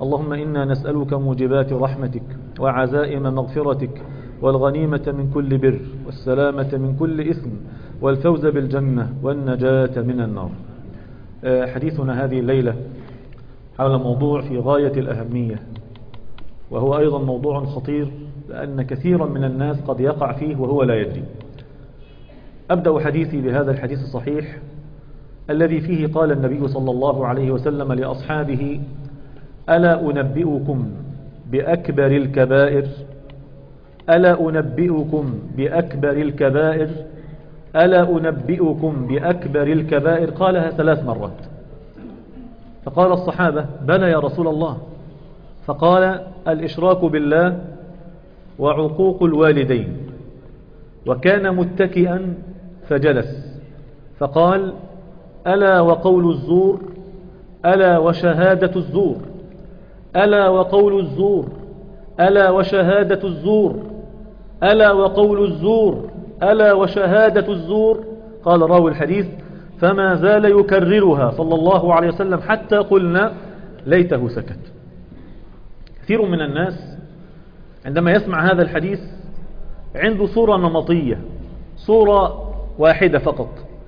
اللهم إنا نسألك موجبات رحمتك وعزائم مغفرتك والغنيمة من كل بر والسلامة من كل إثم والفوز بالجنة والنجاة من النار حديثنا هذه الليلة حول موضوع في غاية الأهمية وهو أيضا موضوع خطير لأن كثيرا من الناس قد يقع فيه وهو لا يدري أبدأ حديثي بهذا الحديث الصحيح الذي فيه قال النبي صلى الله عليه وسلم لأصحابه ألا أنبئكم بأكبر الكبائر ألا أنبئكم بأكبر الكبائر ألا أنبئكم بأكبر الكبائر قالها ثلاث مرات فقال الصحابة بلى يا رسول الله فقال الإشراك بالله وعقوق الوالدين وكان متكئا فجلس فقال ألا وقول الزور ألا وشهادة الزور ألا وقول الزور ألا وشهادة الزور ألا وقول الزور ألا وشهادة الزور قال راوي الحديث فما زال يكررها صلى الله عليه وسلم حتى قلنا ليته سكت كثير من الناس عندما يسمع هذا الحديث عنده صورة نمطية صورة واحدة فقط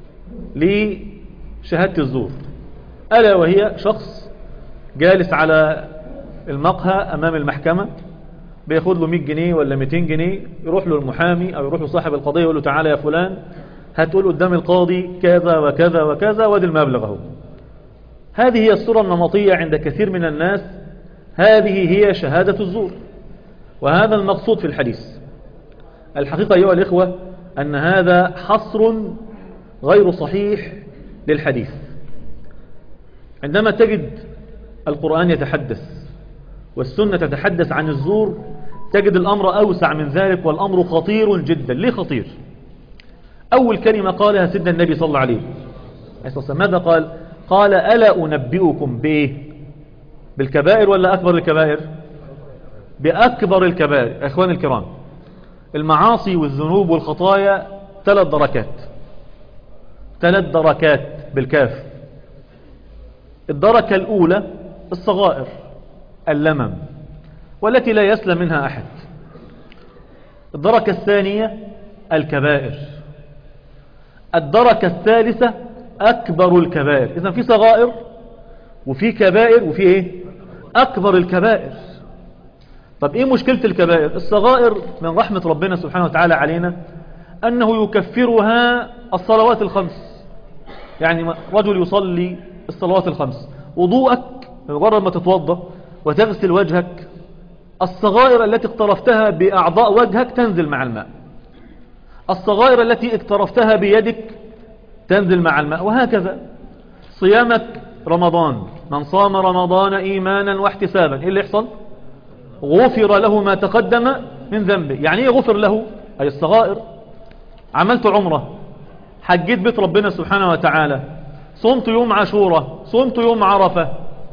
لشهادة الزور ألا وهي شخص جالس على المقهى أمام المحكمة بياخد له 100 جنيه ولا 200 جنيه يروح له المحامي أو يروح له صاحب القضية يقول له تعالى يا فلان هتقول قدام القاضي كذا وكذا وكذا وادي المبلغ اهو هذه هي الصورة النمطية عند كثير من الناس هذه هي شهادة الزور وهذا المقصود في الحديث الحقيقة أيها الإخوة أن هذا حصر غير صحيح للحديث عندما تجد القرآن يتحدث والسنة تتحدث عن الزور تجد الأمر أوسع من ذلك والأمر خطير جدا ليه خطير أول كلمة قالها سيدنا النبي صلى الله عليه وسلم ماذا قال قال ألا أنبئكم بإيه بالكبائر ولا أكبر الكبائر بأكبر الكبائر أخوان الكرام المعاصي والذنوب والخطايا ثلاث دركات ثلاث دركات بالكاف الدركة الأولى الصغائر اللمم والتي لا يسلم منها أحد الدركة الثانية الكبائر الدركة الثالثة أكبر الكبائر إذا في صغائر وفي كبائر وفي إيه أكبر الكبائر طب إيه مشكلة الكبائر الصغائر من رحمة ربنا سبحانه وتعالى علينا أنه يكفرها الصلوات الخمس يعني رجل يصلي الصلوات الخمس وضوءك مجرد ما تتوضى وتغسل وجهك الصغائر التي اقترفتها بأعضاء وجهك تنزل مع الماء الصغائر التي اقترفتها بيدك تنزل مع الماء وهكذا صيامك رمضان من صام رمضان إيمانا واحتسابا إيه اللي يحصل غفر له ما تقدم من ذنبه يعني ايه غفر له أي الصغائر عملت عمرة حجيت بيت ربنا سبحانه وتعالى صمت يوم عاشورة صمت يوم عرفة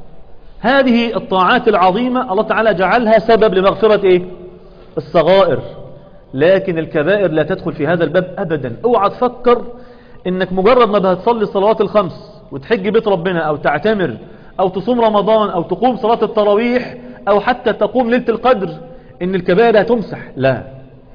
هذه الطاعات العظيمة الله تعالى جعلها سبب لمغفرة ايه الصغائر لكن الكبائر لا تدخل في هذا الباب ابدا اوعى تفكر انك مجرد ما هتصلي الصلوات الخمس وتحج بيت ربنا او تعتمر او تصوم رمضان او تقوم صلاة التراويح او حتى تقوم ليلة القدر ان الكبائر هتمسح لا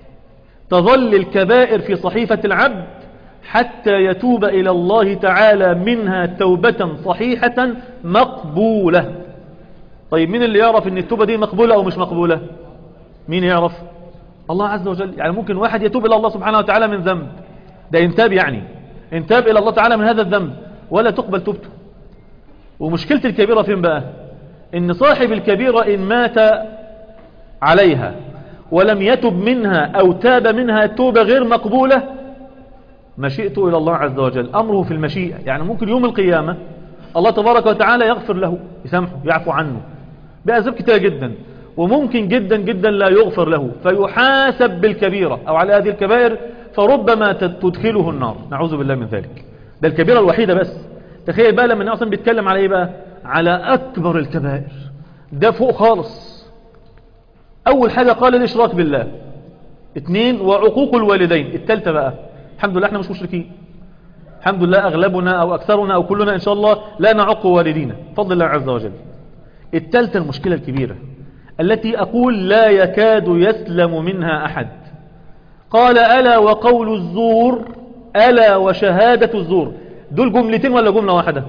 تظل الكبائر في صحيفة العبد حتى يتوب الى الله تعالى منها توبة صحيحة مقبولة طيب مين اللي يعرف ان التوبة دي مقبولة او مش مقبولة مين يعرف الله عز وجل يعني ممكن واحد يتوب الى الله سبحانه وتعالى من ذنب ده انتاب يعني انتاب الى الله تعالى من هذا الذنب ولا تقبل توبته ومشكلة الكبيرة فين بقى ان صاحب الكبيرة ان مات عليها ولم يتب منها او تاب منها توبة غير مقبولة مشيئته الى الله عز وجل امره في المشيئة يعني ممكن يوم القيامة الله تبارك وتعالى يغفر له يسامحه يعفو عنه بأسباب كتيرة جدا وممكن جدا جدا لا يغفر له فيحاسب بالكبيرة او على هذه الكبائر فربما تدخله النار نعوذ بالله من ذلك ده الكبيرة الوحيدة بس تخيل بقى لما اصلا بيتكلم على ايه بقى على اكبر الكبائر ده فوق خالص اول حاجة قال الاشراك بالله اثنين وعقوق الوالدين التالتة بقى الحمد لله احنا مش مشركين الحمد لله اغلبنا او اكثرنا او كلنا ان شاء الله لا نعق والدينا فضل الله عز وجل التالتة المشكلة الكبيرة التي أقول لا يكاد يسلم منها أحد قال ألا وقول الزور ألا وشهادة الزور دول جملتين ولا جملة واحدة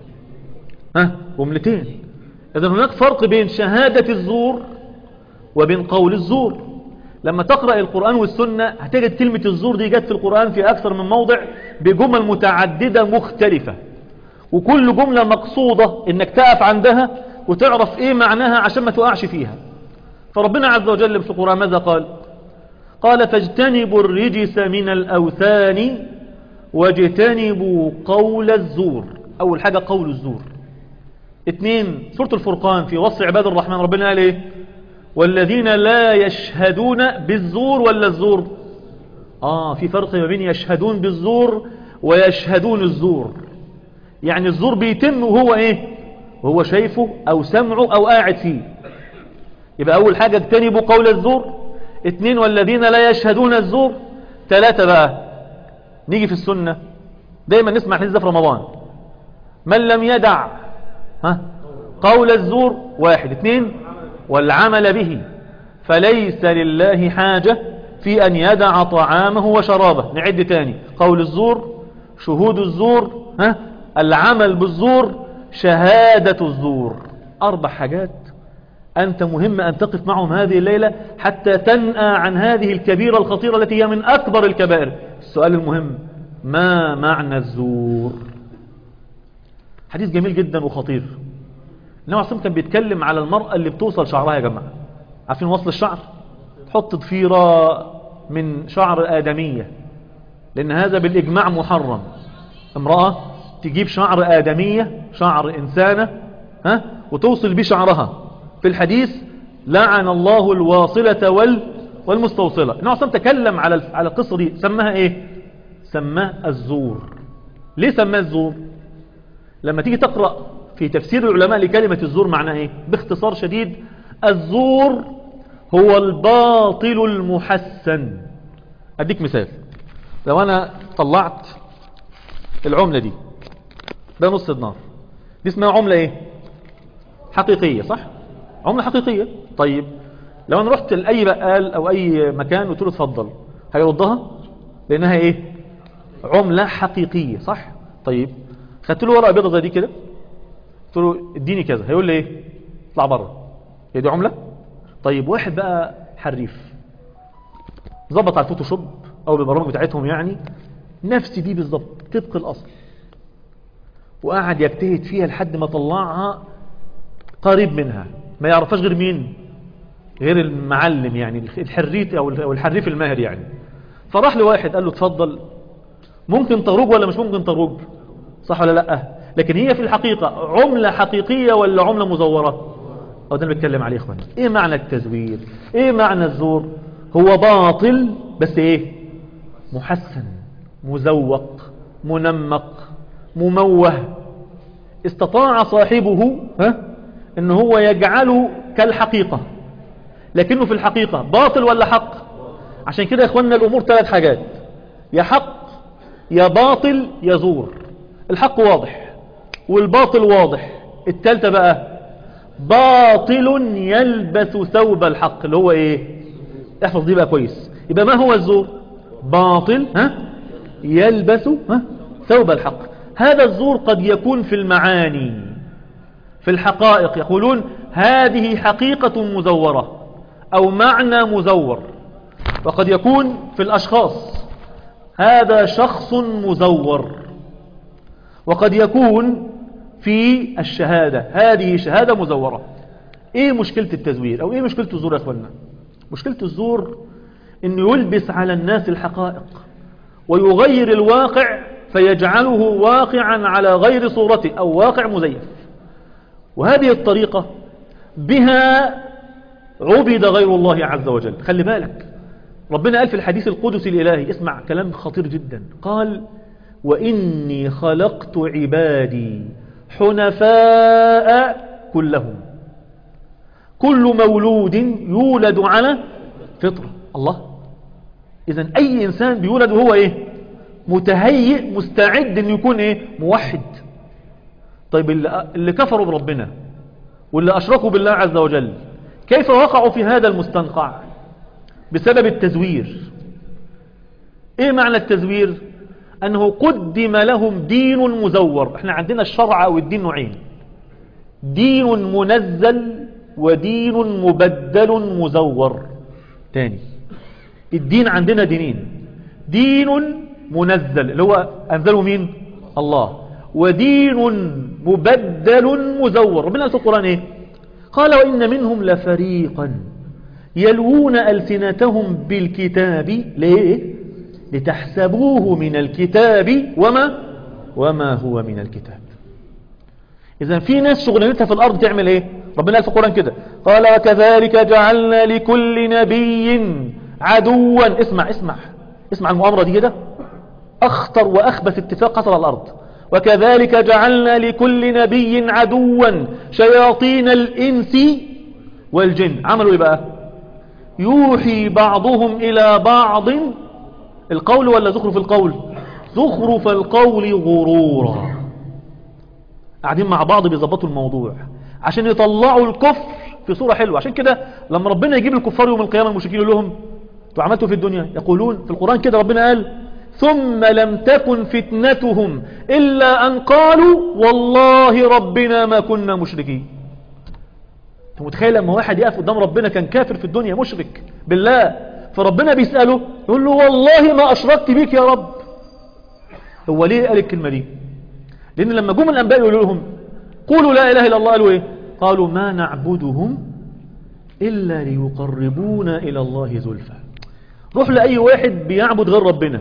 ها جملتين إذا هناك فرق بين شهادة الزور وبين قول الزور لما تقرأ القرآن والسنة هتجد كلمة الزور دي جت في القرآن في أكثر من موضع بجمل متعددة مختلفة وكل جملة مقصودة انك تقف عندها وتعرف ايه معناها عشان ما تقعش فيها فربنا عز وجل في القرآن ماذا قال قال فاجتنبوا الرجس من الأوثان واجتنبوا قول الزور أول حاجة قول الزور اثنين سورة الفرقان في وصف عباد الرحمن ربنا قال ايه والذين لا يشهدون بالزور ولا الزور آه في فرق ما بين يشهدون بالزور ويشهدون الزور يعني الزور بيتم وهو ايه وهو شايفه او سمعه او قاعد فيه يبقى اول حاجة اجتنبوا قول الزور اتنين والذين لا يشهدون الزور ثلاثة بقى نيجي في السنة دايما نسمع الحديث ده في رمضان من لم يدع ها قول الزور واحد اثنين والعمل به فليس لله حاجة في أن يدع طعامه وشرابه نعد تاني قول الزور شهود الزور ها العمل بالزور شهادة الزور أربع حاجات أنت مهم أن تقف معهم هذه الليلة حتى تنأى عن هذه الكبيرة الخطيرة التي هي من أكبر الكبائر السؤال المهم ما معنى الزور حديث جميل جدا وخطير النبي عليه كان بيتكلم على المرأة اللي بتوصل شعرها يا جماعة عارفين وصل الشعر تحط ضفيرة من شعر آدمية لأن هذا بالإجماع محرم امرأة تجيب شعر آدمية شعر إنسانة ها وتوصل بيه شعرها في الحديث لعن الله الواصلة وال والمستوصلة النبي عليه تكلم على على القصة دي سماها ايه سماه الزور ليه سماه الزور لما تيجي تقرأ في تفسير العلماء لكلمة الزور معناه ايه باختصار شديد الزور هو الباطل المحسن اديك مثال لو انا طلعت العملة دي ده نص دينار دي اسمها عملة ايه حقيقية صح عملة حقيقية طيب لو انا رحت لأي بقال او اي مكان وقلت له اتفضل هيردها لانها ايه عملة حقيقية صح طيب خدت له ورقة بيضة زي دي كده قلت له اديني كذا هيقول لي ايه اطلع بره هي دي عملة طيب واحد بقى حريف ظبط على الفوتوشوب او بالبرامج بتاعتهم يعني نفس دي بالظبط طبق الاصل وقعد يجتهد فيها لحد ما طلعها قريب منها ما يعرفهاش غير مين غير المعلم يعني الحريت او الحريف الماهر يعني فراح لواحد قال له اتفضل ممكن تروج ولا مش ممكن تروج صح ولا لا لكن هي في الحقيقة عملة حقيقية ولا عملة مزورة هو ده اللي بتكلم عليه اخواني ايه معنى التزوير ايه معنى الزور هو باطل بس ايه محسن مزوق منمق مموه استطاع صاحبه ها ان هو يجعله كالحقيقة لكنه في الحقيقة باطل ولا حق عشان كده يا اخواننا الامور ثلاث حاجات يا حق يا باطل يا زور الحق واضح والباطل واضح التالتة بقى باطل يلبس ثوب الحق اللي هو ايه احفظ دي بقى كويس يبقى ما هو الزور باطل ها يلبس ها ثوب الحق هذا الزور قد يكون في المعاني في الحقائق يقولون هذه حقيقة مزورة أو معنى مزور وقد يكون في الأشخاص هذا شخص مزور وقد يكون في الشهادة هذه شهادة مزورة ايه مشكلة التزوير او ايه مشكلة الزور يا اخوانا مشكلة الزور انه يلبس على الناس الحقائق ويغير الواقع فيجعله واقعا على غير صورته او واقع مزيف وهذه الطريقة بها عبد غير الله عز وجل خلي بالك ربنا قال في الحديث القدسي الإلهي اسمع كلام خطير جدا قال وإني خلقت عبادي حنفاء كلهم كل مولود يولد على فطرة الله إذا أي إنسان بيولد وهو إيه متهيئ مستعد أن يكون إيه موحد طيب اللي, اللي كفروا بربنا واللي أشركوا بالله عز وجل كيف وقعوا في هذا المستنقع بسبب التزوير ايه معنى التزوير انه قدم لهم دين مزور احنا عندنا الشرع او الدين نوعين دين منزل ودين مبدل مزور تاني الدين عندنا دينين دين منزل اللي هو انزله مين الله ودين مبدل مزور ربنا قال في القرآن ايه قال وإن منهم لفريقا يلوون ألسنتهم بالكتاب ليه لتحسبوه من الكتاب وما وما هو من الكتاب إذا في ناس شغلانتها في الأرض تعمل إيه ربنا قال في القرآن كده قال وكذلك جعلنا لكل نبي عدوا اسمع اسمع اسمع المؤامرة دي كده أخطر وأخبث اتفاق حصل على الأرض وكذلك جعلنا لكل نبي عدوا شياطين الإنس والجن عملوا إيه بقى يوحي بعضهم إلى بعض القول ولا زخرف القول زخرف القول غرورا قاعدين مع بعض بيظبطوا الموضوع عشان يطلعوا الكفر في صورة حلوة عشان كده لما ربنا يجيب الكفار يوم القيامة المشركين يقول لهم انتوا عملتوا في الدنيا يقولون في القرآن كده ربنا قال ثم لم تكن فتنتهم إلا أن قالوا والله ربنا ما كنا مشركين انت متخيل لما واحد يقف قدام ربنا كان كافر في الدنيا مشرك بالله فربنا بيسأله يقول له والله ما أشركت بيك يا رب هو ليه قال الكلمة دي لأن لما جم الأنباء يقولوا لهم قولوا لا إله إلا الله قالوا إيه قالوا ما نعبدهم إلا ليقربونا إلى الله زلفى روح لأي واحد بيعبد غير ربنا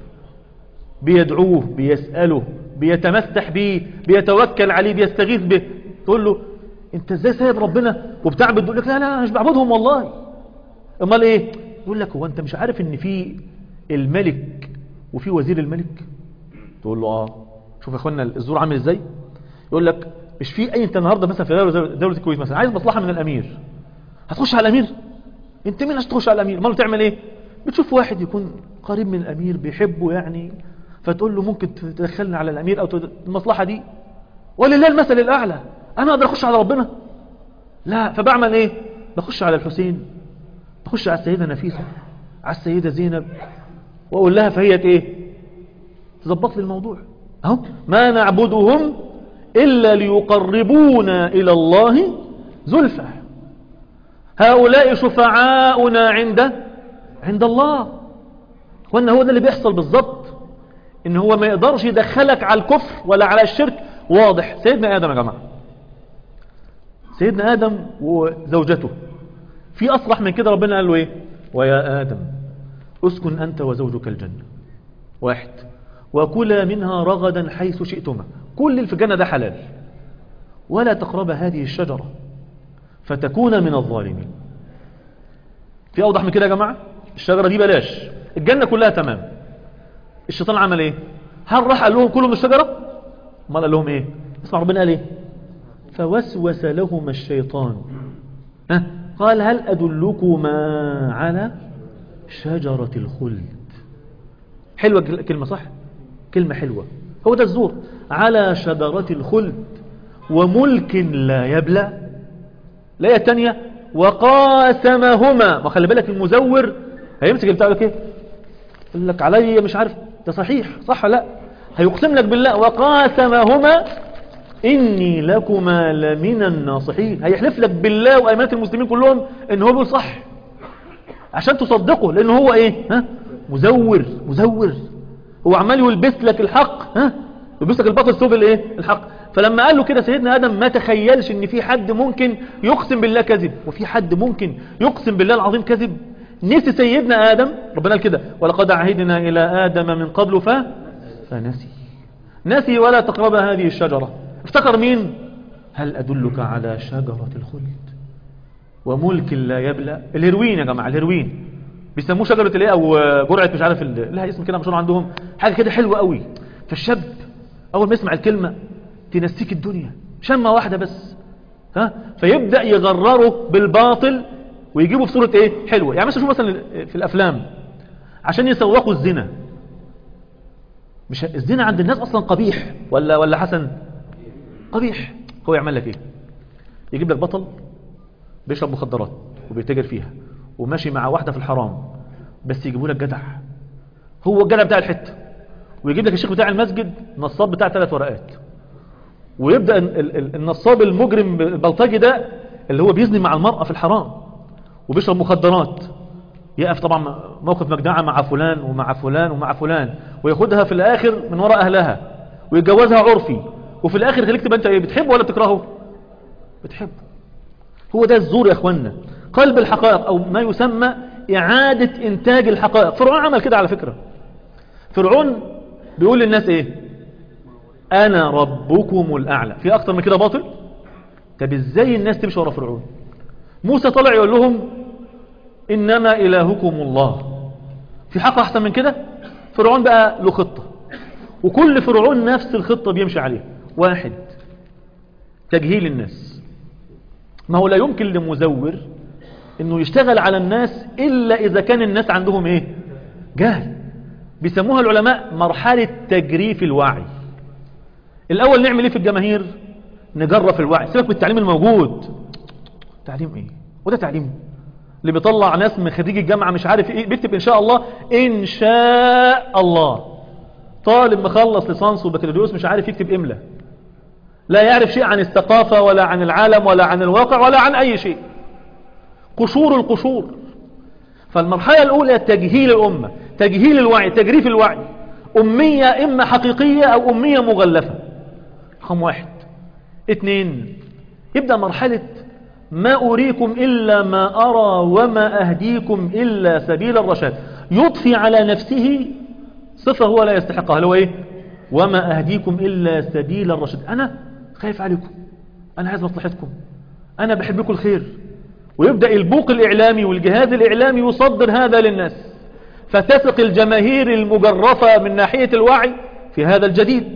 بيدعوه بيسأله بيتمسح بيه بيتوكل عليه بيستغيث به تقول له انت ازاي سايب ربنا وبتعبد يقول لك لا لا انا مش بعبدهم والله امال ايه يقول لك هو انت مش عارف ان في الملك وفي وزير الملك تقول له اه شوف يا اخوانا الزور عامل ازاي يقول لك مش في اي انت النهارده مثلا في دوله دوله الكويت مثلا عايز مصلحه من الامير هتخش على الامير انت مين عشان تخش على الامير امال تعمل ايه بتشوف واحد يكون قريب من الامير بيحبه يعني فتقول له ممكن تدخلنا على الامير او المصلحه دي ولله المثل الاعلى انا اقدر اخش على ربنا لا فبعمل ايه بخش على الحسين بخش على السيده نفيسه على السيده زينب واقول لها فهي ايه تظبط لي الموضوع اهو ما نعبدهم الا ليقربونا الى الله زلفى هؤلاء شفعاؤنا عند عند الله وان هو ده اللي بيحصل بالظبط ان هو ما يقدرش يدخلك على الكفر ولا على الشرك واضح سيدنا ادم يا جماعه سيدنا ادم وزوجته في اصرح من كده ربنا قال له ايه ويا ادم اسكن انت وزوجك الجنه واحد وكلا منها رغدا حيث شئتما كل اللي في الجنه ده حلال ولا تقرب هذه الشجره فتكون من الظالمين في اوضح من كده يا جماعه الشجره دي بلاش الجنه كلها تمام الشيطان عمل ايه هل راح قال لهم كلوا من الشجره ما قال لهم ايه اسمع ربنا قال ايه فوسوس لهما الشيطان ها قال هل ادلكما على شجره الخلد حلوه كلمه صح كلمه حلوه هو ده الزور على شجره الخلد وملك لا يبلى الآية الثانية وقاسمهما ما خلي بالك المزور هيمسك البتاع لك ايه يقول لك علي مش عارف ده صحيح صح لا هيقسم لك بالله وقاسمهما إني لكما لمن الناصحين هيحلف لك بالله وأيمانات المسلمين كلهم إن هو بيقول صح عشان تصدقه لأن هو إيه ها مزور مزور هو عمال يلبس لك الحق ها يلبس لك الباطل ثوب الايه الحق فلما قال له كده سيدنا آدم ما تخيلش ان في حد ممكن يقسم بالله كذب وفي حد ممكن يقسم بالله العظيم كذب نسي سيدنا آدم ربنا قال كده ولقد عهدنا إلى آدم من قبل ف... فنسي نسي ولا تقرب هذه الشجرة افتكر مين هل أدلك على شجرة الخلد وملك لا يبلى الهروين يا جماعة الهروين بيسموه شجرة الايه او جرعة مش عارف ال... لها اسم كده مشهور عندهم حاجة كده حلوة قوي فالشاب اول ما يسمع الكلمة تنسيك الدنيا شمة واحدة بس ها فيبدأ يغرره بالباطل ويجيبه في صورة ايه حلوة يعني مثلا شوف مثلا في الافلام عشان يسوقوا الزنا مش الزنا عند الناس اصلا قبيح ولا ولا حسن قبيح هو يعمل لك ايه يجيب لك بطل بيشرب مخدرات وبيتاجر فيها وماشي مع واحدة في الحرام بس يجيبوا لك جدع هو الجدع بتاع الحتة ويجيب لك الشيخ بتاع المسجد نصاب بتاع ثلاث ورقات ويبدأ ال- ال- ال- النصاب المجرم البلطجي ده اللي هو بيزني مع المرأة في الحرام وبيشرب مخدرات يقف طبعا موقف مجدعة مع فلان ومع فلان ومع فلان وياخدها في الآخر من وراء أهلها ويتجوزها عرفي وفي الآخر خليك تبقى أنت إيه بتحبه ولا بتكرهه بتحبه هو ده الزور يا أخوانا قلب الحقائق أو ما يسمى إعادة إنتاج الحقائق فرعون عمل كده على فكرة فرعون بيقول للناس إيه أنا ربكم الأعلى في أكتر من كده باطل طب إزاي الناس تمشي ورا فرعون موسى طلع يقول لهم إنما إلهكم الله في حق أحسن من كده فرعون بقى له خطة وكل فرعون نفس الخطة بيمشي عليها واحد تجهيل الناس ما هو لا يمكن لمزور انه يشتغل على الناس الا اذا كان الناس عندهم ايه جهل بيسموها العلماء مرحلة تجريف الوعي الاول نعمل ايه في الجماهير نجرف الوعي سيبك من التعليم الموجود تعليم ايه وده تعليم اللي بيطلع ناس من خريج الجامعة مش عارف ايه بيكتب ان شاء الله ان شاء الله طالب مخلص ليسانس وبكالوريوس مش عارف يكتب املا لا يعرف شيء عن الثقافة ولا عن العالم ولا عن الواقع ولا عن اي شيء قشور القشور فالمرحلة الاولى تجهيل الامة تجهيل الوعي تجريف الوعي امية اما حقيقية او امية مغلفة رقم واحد اتنين يبدأ مرحلة ما أريكم إلا ما أرى وما أهديكم إلا سبيل الرشاد يضفي على نفسه صفة هو لا يستحقها اللي هو إيه وما أهديكم إلا سبيل الرشاد أنا خايف عليكم أنا عايز مصلحتكم أنا بحب لكم الخير ويبدأ البوق الإعلامي والجهاز الإعلامي يصدر هذا للناس فتثق الجماهير المجرفة من ناحية الوعي في هذا الجديد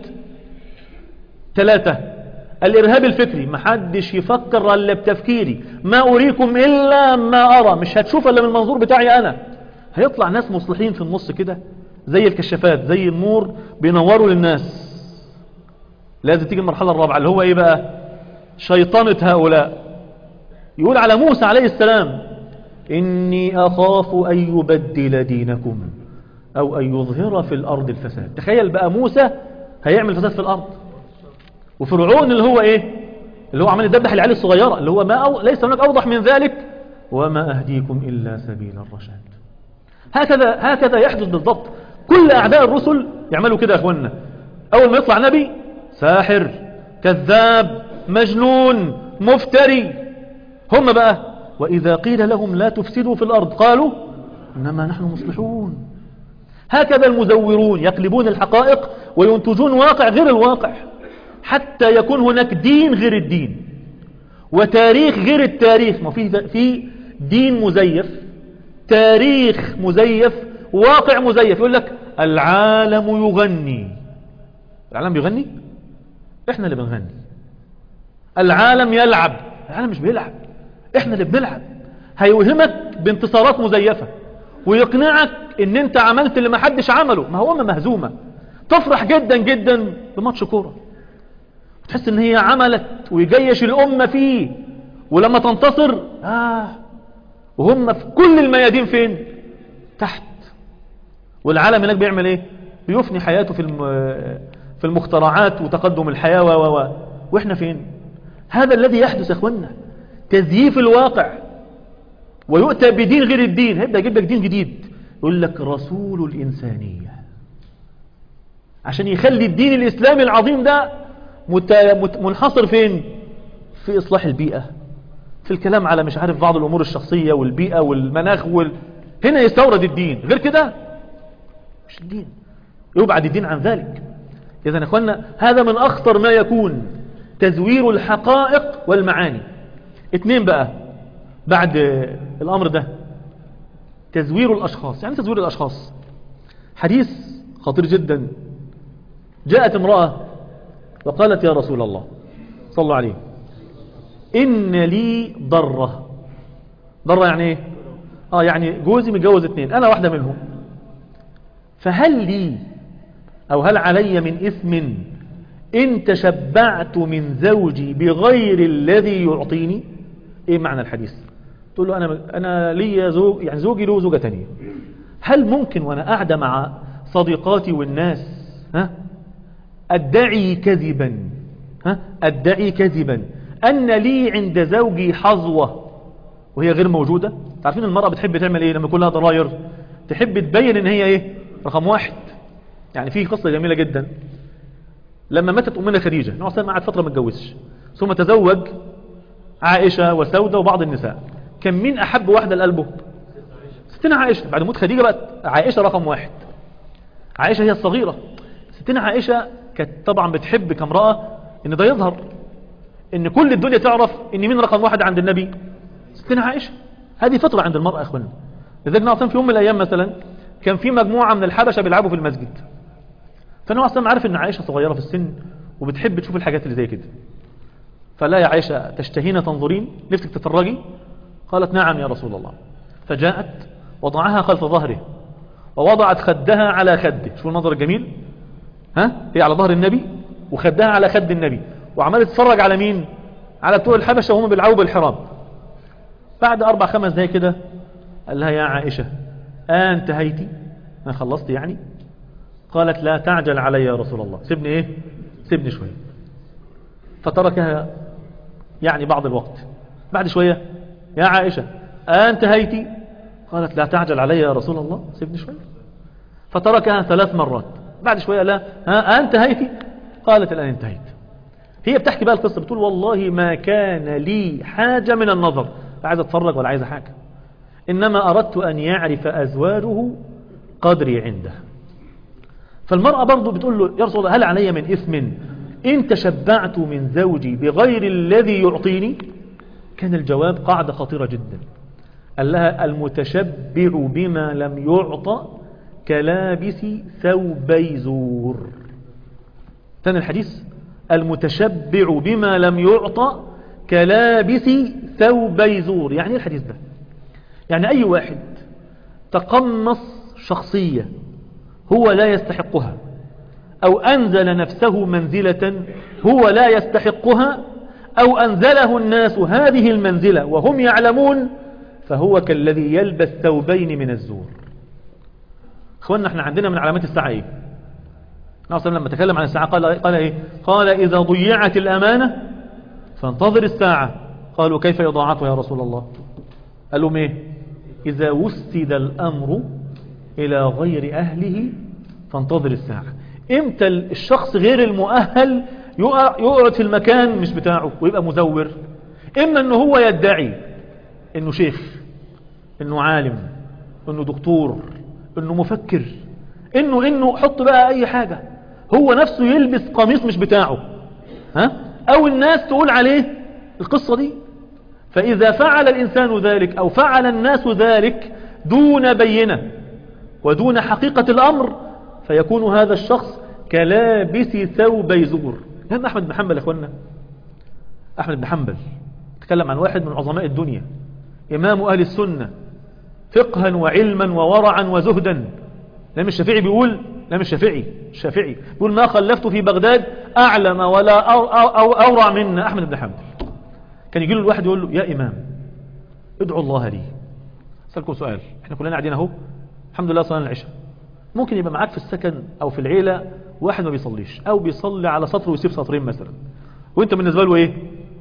ثلاثة الإرهاب الفكري محدش يفكر إلا بتفكيري ما أريكم إلا ما أرى مش هتشوف إلا من المنظور بتاعي أنا هيطلع ناس مصلحين في النص كده زي الكشافات زي النور بينوروا للناس لازم تيجي المرحلة الرابعة اللي هو إيه بقى شيطنة هؤلاء يقول على موسى عليه السلام إني أخاف أن يبدل دينكم أو أن يظهر في الأرض الفساد تخيل بقى موسى هيعمل فساد في الأرض وفرعون اللي هو ايه اللي هو عمال يدبح العيال الصغيرة اللي هو ما أو... ليس هناك أوضح من ذلك وما أهديكم إلا سبيل الرشاد هكذا هكذا يحدث بالضبط كل أعداء الرسل يعملوا كده يا أخوانا أول ما يطلع نبي ساحر كذاب مجنون مفتري هم بقى وإذا قيل لهم لا تفسدوا في الأرض قالوا إنما نحن مصلحون هكذا المزورون يقلبون الحقائق وينتجون واقع غير الواقع حتى يكون هناك دين غير الدين وتاريخ غير التاريخ ما في في دين مزيف تاريخ مزيف واقع مزيف يقول لك العالم يغني العالم بيغني احنا اللي بنغني العالم يلعب العالم مش بيلعب احنا اللي بنلعب هيوهمك بانتصارات مزيفة ويقنعك ان انت عملت اللي ما حدش عمله ما هو ما مهزومة تفرح جدا جدا بماتش كوره تحس ان هي عملت ويجيش الامة فيه ولما تنتصر آه وهم في كل الميادين فين تحت والعالم هناك بيعمل ايه بيفني حياته في في المخترعات وتقدم الحياة و و واحنا فين هذا الذي يحدث يا اخوانا تزييف الواقع ويؤتى بدين غير الدين هيبدأ يجيب لك دين جديد يقول لك رسول الإنسانية عشان يخلي الدين الإسلامي العظيم ده منحصر فين في إصلاح البيئة في الكلام على مش عارف بعض الأمور الشخصية والبيئة والمناخ وال... هنا يستورد الدين غير كده مش الدين يبعد الدين عن ذلك إذا أخوانا هذا من أخطر ما يكون تزوير الحقائق والمعاني اتنين بقى بعد الأمر ده تزوير الأشخاص يعني تزوير الأشخاص حديث خطير جدا جاءت امرأة وقالت يا رسول الله صلى الله عليه إن لي ضرة ضرة يعني ايه اه يعني جوزي متجوز اتنين انا واحدة منهم فهل لي او هل علي من اثم إن تشبعت من زوجي بغير الذي يعطيني إيه معنى الحديث تقول له أنا, أنا لي زوج يعني زوجي له زوجة تانية هل ممكن وأنا قاعدة مع صديقاتي والناس ها أدعي كذبا ها أدعي كذبا أن لي عند زوجي حظوة وهي غير موجودة تعرفين المرأة بتحب تعمل إيه لما يكون لها ضراير تحب تبين إن هي إيه رقم واحد يعني في قصة جميلة جدا لما ماتت أمنا خديجة نوع سلم قعد فترة ما اتجوزش ثم تزوج عائشة وسودة وبعض النساء كان مين أحب واحدة لقلبه ستنا عائشة بعد موت خديجة بقت عائشة رقم واحد عائشة هي الصغيرة ستنا عائشة كانت طبعا بتحب كامرأة ان ده يظهر ان كل الدنيا تعرف ان مين رقم واحد عند النبي ستنا عائشة هذه فطرة عند المرأة يا اخوانا لذلك نعطيهم في يوم من الايام مثلا كان في مجموعة من الحبشة بيلعبوا في المسجد فانا اصلا عارف ان عائشة صغيرة في السن وبتحب تشوف الحاجات اللي زي كده فلا يا عائشة تشتهين تنظرين نفسك تتفرجي قالت نعم يا رسول الله فجاءت وضعها خلف ظهره ووضعت خدها على خده شو المنظر الجميل ها هي على ظهر النبي وخدها على خد النبي وعمالة تتفرج على مين على بتوع الحبشة وهم بيلعبوا بالحرام بعد أربع خمس دقايق كده قال لها يا عائشة آه انتهيتي أنا خلصت يعني قالت لا تعجل علي يا رسول الله سيبني ايه سيبني شوية فتركها يعني بعض الوقت بعد شوية يا عائشة آه انتهيتي قالت لا تعجل علي يا رسول الله سيبني شوية فتركها ثلاث مرات بعد شوية لا ها انتهيتي قالت الآن انتهيت هي بتحكي بقى القصة بتقول والله ما كان لي حاجة من النظر لا عايز اتفرج ولا عايز حاجة إنما أردت أن يعرف أزواجه قدري عنده فالمرأة برضو بتقول له يا رسول الله هل علي من إثم إن تشبعت من زوجي بغير الذي يعطيني كان الجواب قاعدة خطيرة جدا قال لها المتشبع بما لم يعطى كلابس ثوبي زور ثاني الحديث المتشبع بما لم يعطى كلابس ثوبي زور يعني ايه الحديث ده يعني اي واحد تقمص شخصية هو لا يستحقها او انزل نفسه منزلة هو لا يستحقها او انزله الناس هذه المنزلة وهم يعلمون فهو كالذي يلبس ثوبين من الزور اخوانا احنا عندنا من علامات الساعة ايه نعم لما تكلم عن الساعة قال, قال ايه قال اذا ضيعت الامانة فانتظر الساعة قالوا كيف اضاعتها يا رسول الله قال لهم ايه اذا وسد الامر الى غير اهله فانتظر الساعة امتى الشخص غير المؤهل يقعد في المكان مش بتاعه ويبقى مزور اما انه هو يدعي انه شيخ انه عالم انه دكتور انه مفكر انه انه حط بقى اي حاجة هو نفسه يلبس قميص مش بتاعه ها او الناس تقول عليه القصة دي فاذا فعل الانسان ذلك او فعل الناس ذلك دون بينة ودون حقيقة الامر فيكون هذا الشخص كلابس ثوب زور لأن أحمد بن حنبل يا أخوانا أحمد بن حنبل تكلم عن واحد من عظماء الدنيا إمام أهل السنة فقها وعلما وورعا وزهدا لم الشافعي بيقول لم الشافعي الشافعي بيقول ما خلفت في بغداد أعلم ولا أو أو أو أورع من أحمد بن حنبل كان يجي له الواحد يقول له يا إمام ادعو الله لي أسألكم سؤال احنا كلنا قاعدين اهو الحمد لله صلاه العشاء ممكن يبقى معاك في السكن او في العيلة واحد ما بيصليش او بيصلي على سطر ويسيب سطرين مثلا وانت بالنسبة له ايه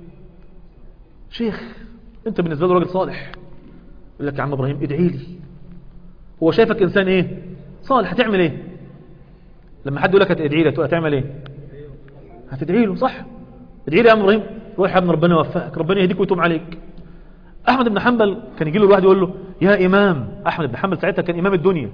شيخ انت بالنسبة له راجل صالح يقول لك يا عم ابراهيم ادعي لي هو شايفك انسان ايه صالح هتعمل ايه لما حد يقول لك هتدعي لك هتعمل ايه هتدعي له صح ادعي لي يا عم ابراهيم روح يا ابن ربنا يوفقك ربنا يهديك ويتوب عليك احمد بن حنبل كان يجي له الواحد يقول له يا امام احمد بن حنبل ساعتها كان امام الدنيا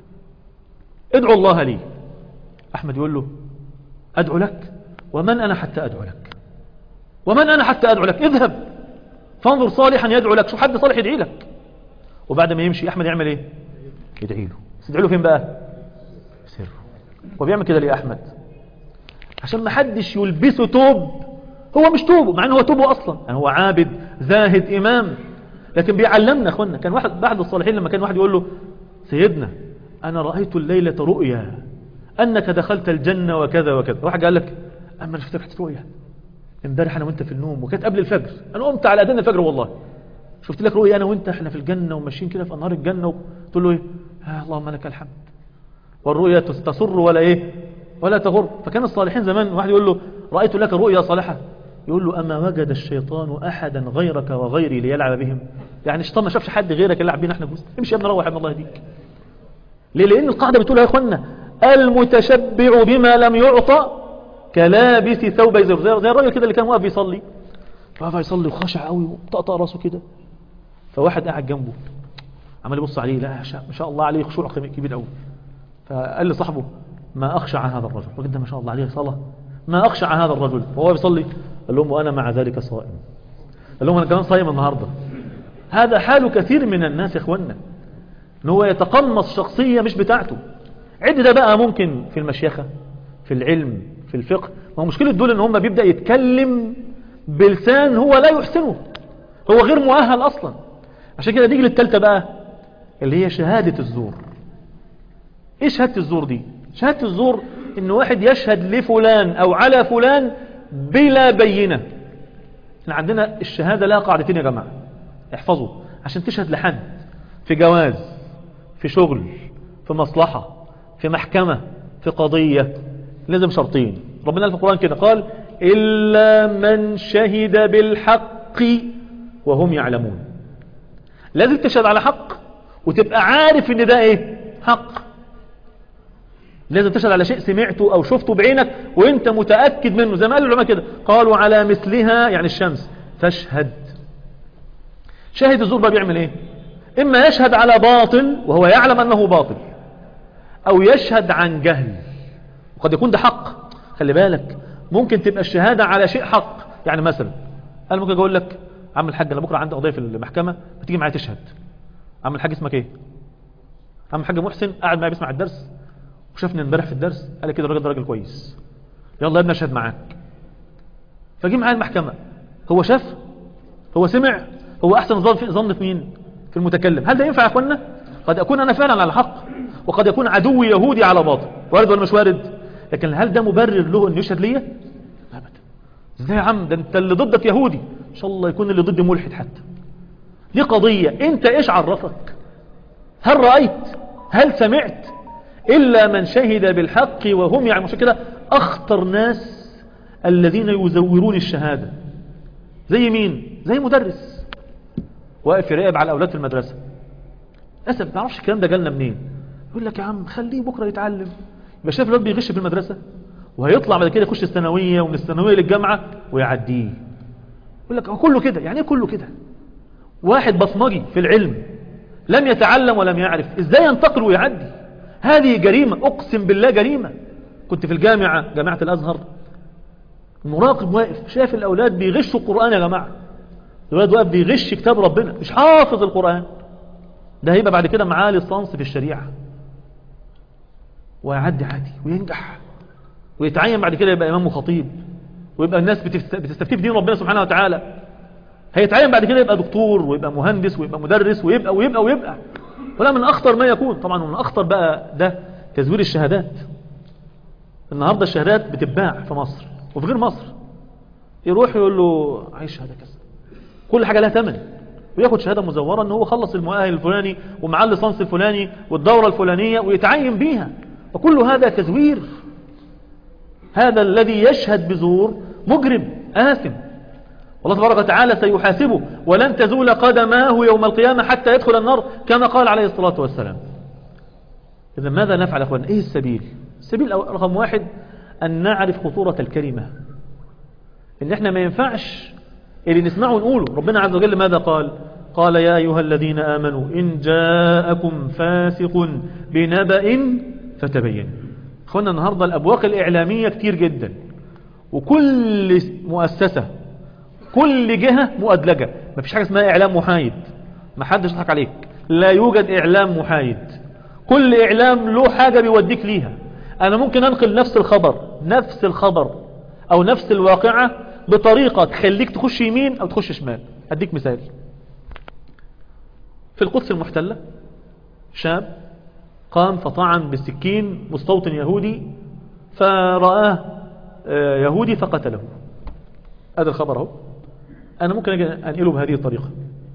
ادعو الله لي أحمد يقول له أدعو لك ومن أنا حتى أدعو لك ومن أنا حتى أدعو لك اذهب فانظر صالحا يدعو لك شو حد صالح يدعي لك وبعد ما يمشي أحمد يعمل إيه يدعي له بس يدعي له فين بقى سر وبيعمل كده ليه أحمد عشان ما حدش يلبسه توب هو مش توبه مع انه هو توبه أصلا يعني هو عابد زاهد إمام لكن بيعلمنا أخوانا كان واحد بعد الصالحين لما كان واحد يقول له سيدنا أنا رأيت الليلة رؤيا أنك دخلت الجنة وكذا وكذا واحد قال لك اما انا شفتك حته رؤيه امبارح انا وانت في النوم وكانت قبل الفجر انا قمت على اذان الفجر والله شفت لك رؤيه انا وانت احنا في الجنه وماشيين كده في انهار الجنه وتقول له ايه آه اللهم لك الحمد والرؤيا تسر ولا ايه ولا تغر فكان الصالحين زمان واحد يقول له رايت لك رؤيا صالحه يقول له اما وجد الشيطان احدا غيرك وغيري ليلعب بهم يعني الشيطان ما شافش حد غيرك يلعب بينا احنا امشي يا ابني روح يا ابن الله يهديك ليه لان القاعده بتقول يا اخوانا المتشبع بما لم يعطى كلابس ثوب زي زي زي الراجل كده اللي كان واقف يصلي واقف يصلي وخشع قوي وطقطق راسه كده فواحد قاعد جنبه عمال يبص عليه لا ما شاء الله عليه خشوع كبير قوي فقال لصاحبه ما اخشع هذا الرجل الراجل ده ما شاء الله عليه صلاه ما اخشع هذا الرجل وهو بيصلي قال لهم وانا مع ذلك صائم قال لهم انا كمان صايم النهارده هذا حال كثير من الناس يا اخوانا ان هو يتقمص شخصيه مش بتاعته عد ده بقى ممكن في المشيخه في العلم في الفقه ما هو مشكله دول ان هم بيبدا يتكلم بلسان هو لا يحسنه هو غير مؤهل اصلا عشان كده نيجي للثالثه بقى اللي هي شهاده الزور ايه شهاده الزور دي شهاده الزور ان واحد يشهد لفلان او على فلان بلا بينه احنا عندنا الشهاده لها قاعدتين يا جماعه احفظوا عشان تشهد لحد في جواز في شغل في مصلحه في محكمه في قضيه لازم شرطين ربنا قال في القرآن كده قال إلا من شهد بالحق وهم يعلمون لازم تشهد على حق وتبقى عارف ان ده ايه حق لازم تشهد على شيء سمعته او شفته بعينك وانت متأكد منه زي ما قال العلماء كده قالوا على مثلها يعني الشمس فاشهد شاهد الزور بقى بيعمل ايه اما يشهد على باطل وهو يعلم انه باطل او يشهد عن جهل وقد يكون ده حق خلي بالك ممكن تبقى الشهادة على شيء حق يعني مثلا انا ممكن اقول لك عم الحاج انا بكره عندي قضيه في المحكمه بتيجي معايا تشهد عم الحاج اسمك ايه عم الحاج محسن قاعد معايا بيسمع الدرس وشافني امبارح في الدرس قال لي كده الراجل ده راجل كويس يلا يا ابني اشهد معاك فجي معايا المحكمه هو شاف هو سمع هو احسن ظن في ظن في مين في المتكلم هل ده ينفع يا اخوانا قد اكون انا فعلا على حق وقد يكون عدوي يهودي على باطل وارد ولا مش وارد لكن هل ده مبرر له انه يشهد ليا ابدا ازاي يا عم ده انت اللي ضدك يهودي ان شاء الله يكون اللي ضدي ملحد حتى دي قضية انت ايش عرفك هل رأيت هل سمعت الا من شهد بالحق وهم يعني مش كده اخطر ناس الذين يزورون الشهادة زي مين زي مدرس واقف يراقب على الاولاد في المدرسة للاسف ما تعرفش الكلام ده جالنا منين يقول لك يا عم خليه بكره يتعلم يبقى شايف الواد بيغش في المدرسة وهيطلع بعد كده يخش الثانوية ومن الثانوية للجامعة ويعديه يقول لك هو كله كده يعني ايه كله كده واحد بصمجي في العلم لم يتعلم ولم يعرف ازاي ينتقل ويعدي هذه جريمة اقسم بالله جريمة كنت في الجامعة جامعة الازهر المراقب واقف شاف الاولاد بيغشوا القرآن يا جماعة الولاد واقف بيغش كتاب ربنا مش حافظ القرآن ده هيبقى بعد كده معاه ليسانس في الشريعة ويعدي عادي وينجح ويتعين بعد كده يبقى إمام وخطيب ويبقى الناس بتستفتي في دين ربنا سبحانه وتعالى هيتعين بعد كده يبقى دكتور ويبقى مهندس ويبقى مدرس ويبقى ويبقى ويبقى ولا من أخطر ما يكون طبعا من أخطر بقى ده تزوير الشهادات النهاردة الشهادات بتتباع في مصر وفي غير مصر يروح يقول له عايز شهادة كذا كل حاجة لها ثمن وياخد شهادة مزورة ان هو خلص المؤهل الفلاني ومعاه الليسانس الفلاني والدورة الفلانية ويتعين بيها وكل هذا تزوير هذا الذي يشهد بزور مجرم آثم والله تبارك وتعالى سيحاسبه ولن تزول قدماه يوم القيامة حتى يدخل النار كما قال عليه الصلاة والسلام إذا ماذا نفعل أخوان إيه السبيل السبيل رقم واحد أن نعرف خطورة الكلمة إن إحنا ما ينفعش اللي نسمعه ونقوله ربنا عز وجل ماذا قال قال يا أيها الذين آمنوا إن جاءكم فاسق بنبأ فتبين اخوانا النهاردة الأبواق الإعلامية كتير جدا وكل مؤسسة كل جهة مؤدلجة ما فيش حاجة اسمها إعلام محايد ما حدش يضحك عليك لا يوجد إعلام محايد كل إعلام له حاجة بيوديك ليها أنا ممكن أنقل نفس الخبر نفس الخبر أو نفس الواقعة بطريقة تخليك تخش يمين أو تخش شمال أديك مثال في القدس المحتلة شاب قام فطعن بالسكين مستوطن يهودي فرآه آه، يهودي فقتله هذا الخبر اهو أنا ممكن أجي أنقله بهذه الطريقة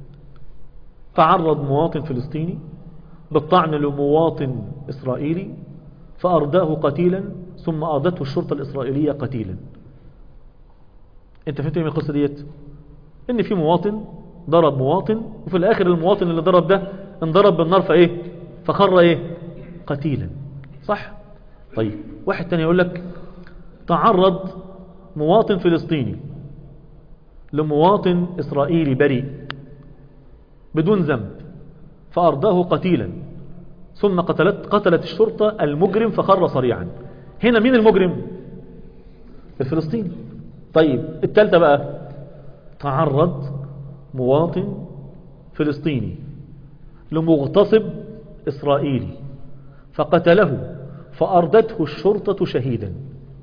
تعرض مواطن فلسطيني بالطعن لمواطن إسرائيلي فأرداه قتيلا ثم أردته الشرطة الإسرائيلية قتيلا انت فهمت ايه من القصة ديت ان في مواطن ضرب مواطن وفي الاخر المواطن اللي ضرب ده انضرب بالنار فايه فخر ايه قتيلا صح طيب واحد تاني يقول لك تعرض مواطن فلسطيني لمواطن إسرائيلي بريء بدون ذنب فأرضاه قتيلا ثم قتلت, قتلت الشرطة المجرم فخر صريعا هنا مين المجرم الفلسطيني طيب التالتة بقى تعرض مواطن فلسطيني لمغتصب إسرائيلي فقتله فأردته الشرطة شهيدا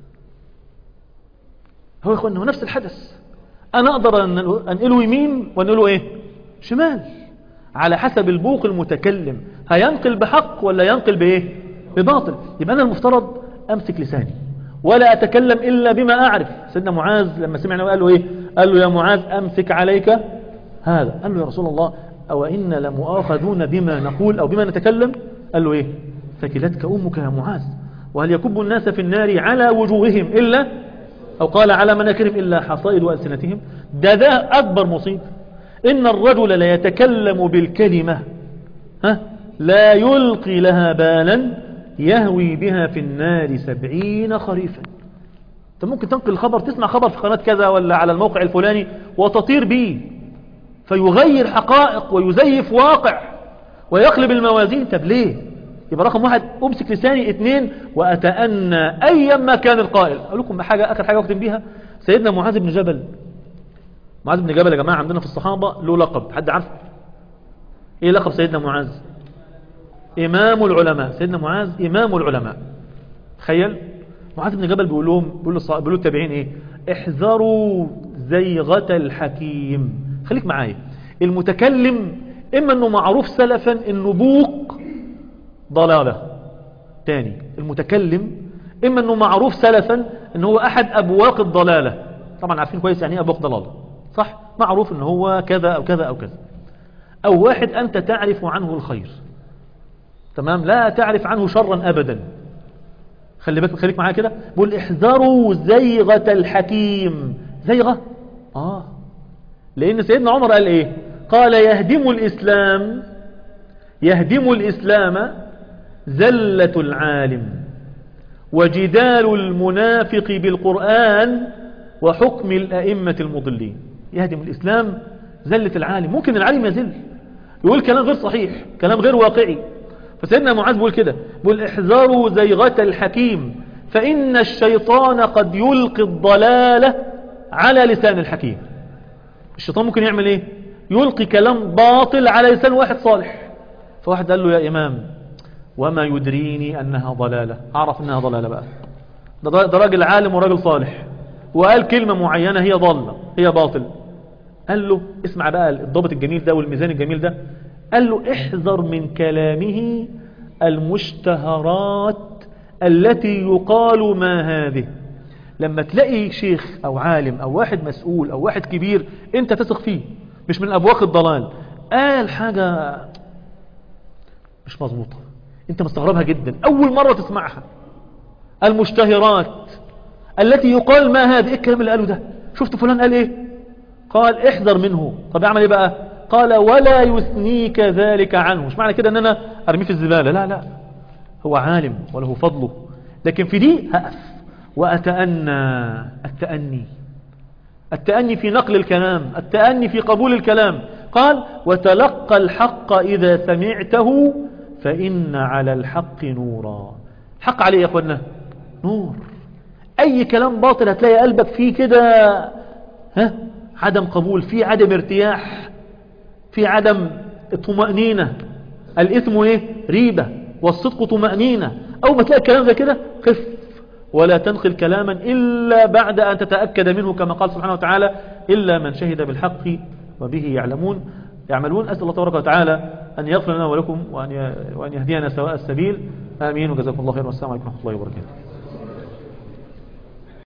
هو يا اخوانا هو نفس الحدث أنا أقدر أن أنقله يمين وأنقله إيه شمال على حسب البوق المتكلم هينقل بحق ولا ينقل بإيه بباطل يبقى أنا المفترض أمسك لساني ولا أتكلم إلا بما أعرف سيدنا معاذ لما سمعنا وقال له إيه قال له يا معاذ أمسك عليك هذا قال له يا رسول الله أو إن لمؤاخذون بما نقول أو بما نتكلم قال له إيه ثكلتك أمك يا معاذ وهل يكب الناس في النار على وجوههم إلا أو قال على مناكرهم إلا حصائد وألسنتهم ده ده أكبر مصيبة إن الرجل لا يتكلم بالكلمة ها لا يلقي لها بالا يهوي بها في النار سبعين خريفا انت ممكن تنقل الخبر تسمع خبر في قناة كذا ولا على الموقع الفلاني وتطير به فيغير حقائق ويزيف واقع ويقلب الموازين طب ليه يبقى رقم واحد امسك لساني اثنين واتأنى ايما كان القائل اقول لكم بحاجة اخر حاجة اختم بيها سيدنا معاذ بن جبل معاذ بن جبل يا جماعة عندنا في الصحابة له لقب حد عارف ايه لقب سيدنا معاذ امام العلماء سيدنا معاذ امام العلماء تخيل معاذ بن جبل بيقول لهم بيقول للصحابة بيقول للتابعين ايه احذروا زيغة الحكيم خليك معايا المتكلم اما انه معروف سلفا انه بوق ضلالة تاني المتكلم اما انه معروف سلفا انه هو احد ابواق الضلالة طبعا عارفين كويس يعني ايه ابواق ضلالة صح معروف انه هو كذا او كذا او كذا او واحد انت تعرف عنه الخير تمام لا تعرف عنه شرا ابدا خلي بالك خليك معايا كده بقول احذروا زيغة الحكيم زيغة اه لان سيدنا عمر قال ايه قال يهدم الاسلام يهدم الاسلام زلة العالم وجدال المنافق بالقرآن وحكم الأئمة المضلين يهدم الإسلام زلة العالم ممكن العالم يزل يقول كلام غير صحيح كلام غير واقعي فسيدنا معاذ بيقول كده بيقول احذروا زيغة الحكيم فإن الشيطان قد يلقي الضلالة على لسان الحكيم الشيطان ممكن يعمل ايه يلقي كلام باطل على لسان واحد صالح فواحد قال له يا إمام وما يدريني أنها ضلالة أعرف أنها ضلالة بقى ده, ده راجل عالم وراجل صالح وقال كلمة معينة هي ضالة هي باطل قال له اسمع بقى الضابط الجميل ده والميزان الجميل ده قال له احذر من كلامه المشتهرات التي يقال ما هذه لما تلاقي شيخ او عالم او واحد مسؤول او واحد كبير انت تثق فيه مش من ابواق الضلال قال حاجة مش مظبوطة انت مستغربها جدا اول مرة تسمعها المشتهرات التي يقال ما هذا ايه الكلام اللي قاله ده شفت فلان قال ايه قال احذر منه طب اعمل ايه بقى قال ولا يثنيك ذلك عنه مش معنى كده ان انا ارميه في الزبالة لا لا هو عالم وله فضله لكن في دي هقف وأتأنى التأني التأني في نقل الكلام التأني في قبول الكلام قال وتلقى الحق إذا سمعته فإن على الحق نورا حق عليه يا أخوانا نور أي كلام باطل هتلاقي قلبك فيه كده ها عدم قبول فيه عدم ارتياح في عدم الطمأنينة الإثم إيه ريبة والصدق طمأنينة أو ما تلاقي الكلام زي كده قف ولا تنقل كلاما إلا بعد أن تتأكد منه كما قال سبحانه وتعالى إلا من شهد بالحق وبه يعلمون يعملون أسأل الله تبارك وتعالى أن يغفر لنا ولكم وأن يهدينا سواء السبيل آمين وجزاكم الله خير والسلام عليكم ورحمة الله وبركاته